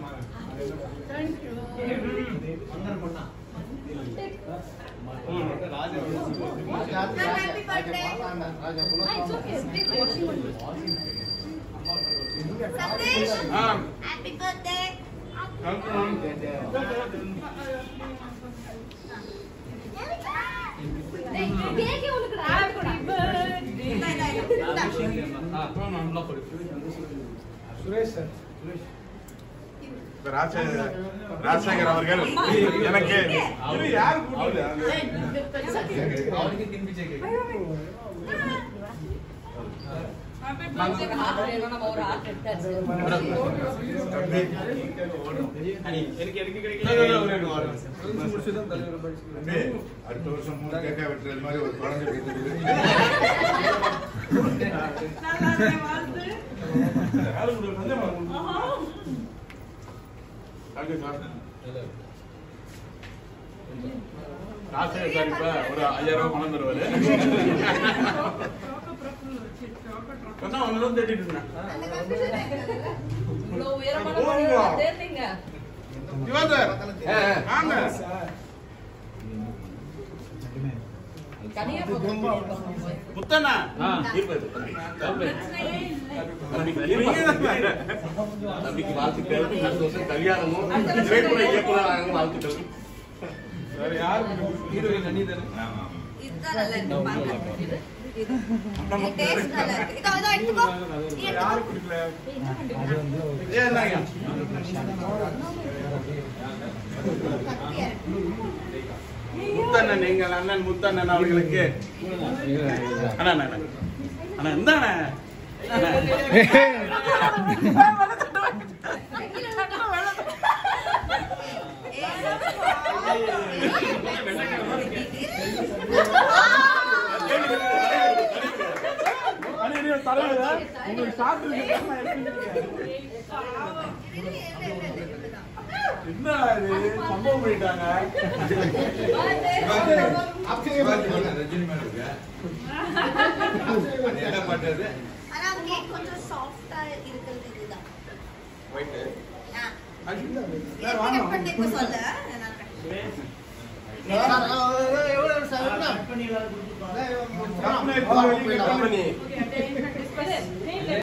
Happy birthday கேக்கே உனக்கு happy Rajasekar Rajasekar அவர்கள் எனக்கு இது யாரு கூப்பிடுது? தம்பி, அடுத்த வருஷம் மூணு கேக்கா வெட்டுறது மாதிரி ஒரு குழந்தை கேட்டுக்குது. Thank you sir. ராஜசேகர் சார் இப்ப ஒரு ஐயாயிரம் ரூபாய் பணம் தருவாரு சொன்னா ஒன்னு தேடிட்டு இருந்தேன் சிவா சார் வாங்க முத்தண்ணா இருப்பாரு தம்பி. தம்பிக்கு வாழ்த்துக்கள் அடுத்த வருஷம் கல்யாணமும் திரைப்பட இயக்குனர் வாழ்த்துக்கள் வேற யாரும் இதுதான் நல்லா இருக்கு பாருங்க. இது. இது taste நல்லா இருக்கு. இதோ, இதோ எடுத்துக்கோ. நீ யாரு எடுத்துக்கோ. குடிக்கல ஏன் என்னங்க கத்தியா இருக்கு. முத்தண்ணன் எங்கள் அண்ணன் முத்தண்ணன் அவர்களுக்கு அண்ணா அண்ணா அண்ணா. அண்ணா இந்த அண்ணா அண்ணா. அண்ணா, இது தலைவரா? உங்களுக்கு சாப்பிட்டு என்ன இது சம்பவம் பண்ணிட்டாங்க ஆனா கேக் கொஞ்சம் சாஃப்டா இருக்கிறது இதுதான் ஆ. சார், இது வாங்க. cut பண்ணி இப்ப சொல்லு. நான் கம்பெனி